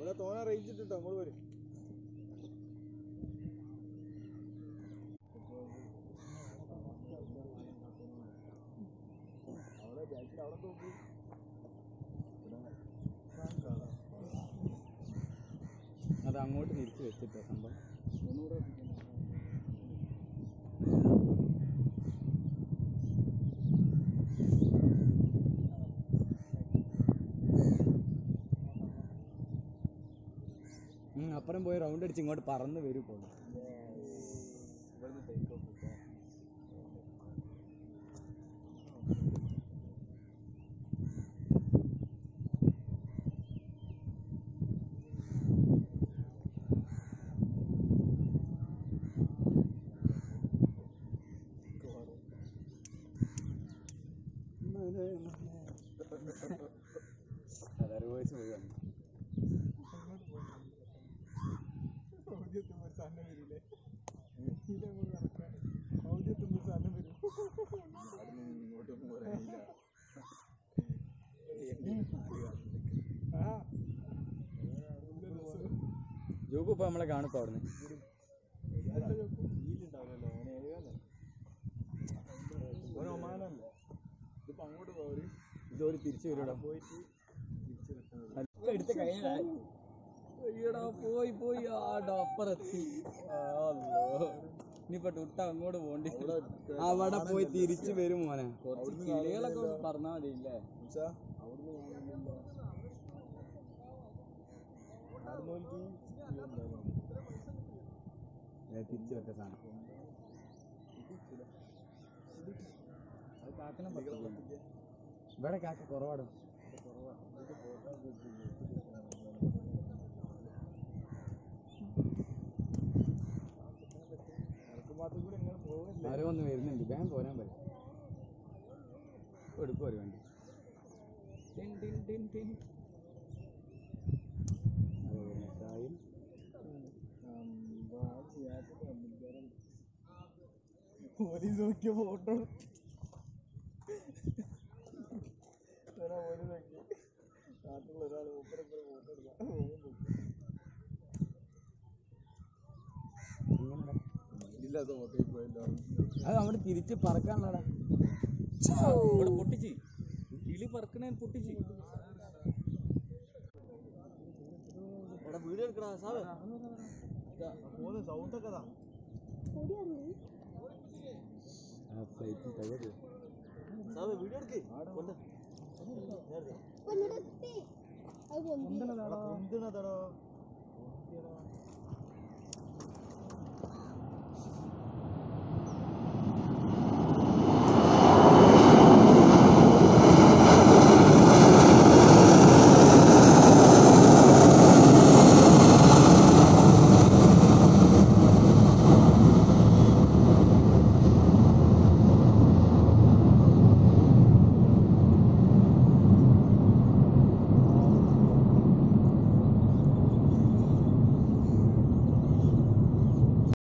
ഇവിടെ തോന റേഞ്ച് ഇട്ടിട്ടോ അങ്ങോട്ട് വരും അവിടെ ബാക്കിൽ അവിടെ നോക്കി അത് അങ്ങോട്ട് തിരിച്ച് വെച്ചിട്ടോ സംഭവം ഒന്നുകൂടെ ഉം, അപ്പുറം പോയി റൗണ്ട് അടിച്ച് ഇങ്ങോട്ട് പറന്ന് വരും ഇപ്പോൾ ഇവിടുന്ന് ടേക്ക് ഓഫ് അതൊരു വോയിസ് പോയി വന്നു ഔദ്യത്തുമ്പോ സാധനം വരില്ലേ ഇതങ്ങോട്ട് നടക്കാൻ ഔദ്യത്തുമ്പോ സാധനം വരും ഇങ്ങോട്ടൊന്നും പറയാനില്ല ആ എന്ത് രസം. ജോബ് ഇപ്പൊ നമ്മളെ കാണിപ്പോ അവിടുന്ന് ഈലുണ്ടാവില്ലല്ലോ ഓനെ ഏതാണ് ഓൻ ഒമാനല്ലേ ഇതിപ്പോ അങ്ങോട്ട് പോവര് ജോലി തിരിച്ചു വരൂടാ പോയിട്ട് തിരിച്ച് റിട്ടേൺ എടുത്ത് കഴിഞ്ഞാ അയ്യടാ പോയി പോയി ആടാ അപ്പുറത്തി ഇനിയിപ്പൊ ടുട്ട അങ്ങോട്ട് പോണ്ടി അവിടെ പോയി തിരിച്ചു വരും മോനെ കുറച്ച് കിളികളൊക്കെ പറഞ്ഞാ മതി ഇല്ലേ ഉഷാ അവിടുന്ന് കാണുന്നില്ല ആടുന്നോൽക്ക് തിരിച്ചു വെച്ച സാധനം അത് കാക്കനെ പറ്റില്ല ഇവിടെ കാക്ക കുറവാടും ഭാഗത്ത് കൂടെ ഇങ്ങനെ പോകില്ല ആരോ ഒന്ന് വരുന്നുണ്ട് വേഗം പോരാൻ പറയും എടുക്കും ഒരു വണ്ടി ടിൻ ടിൻ ടിൻ ടിൻ. അത് മിഠായി. പോലീസ് നോക്കിയ ഫോട്ടോ പോലീസ് നോക്കി നാട്ടിലുള്ള ഒരാൾ മൂപ്പരപ്പുറം ഫോട്ടോ എടുക്കാം ഇങ്ങനെടാ. ഇല്ല അത് ഓക്കെ പോയല്ലോ അത് അവിടെ തിരിച്ച് പറക്കാനുള്ളടാ ഇവിടെ പൊട്ടിച്ച് കിളി പറക്കണേ പൊട്ടിച്ച് എടാ വീഡിയോ എടുക്കടാ സാറ് മൂന്ന് സൗണ്ട് ഒക്കെ ആ ഫ്ലൈറ്റ് തകര് സാറ് വീഡിയോ എടുക്ക് കൊണ്ട് പൊന്നിടത്തി അത് പൊന്തി പൊന്തിണതടോ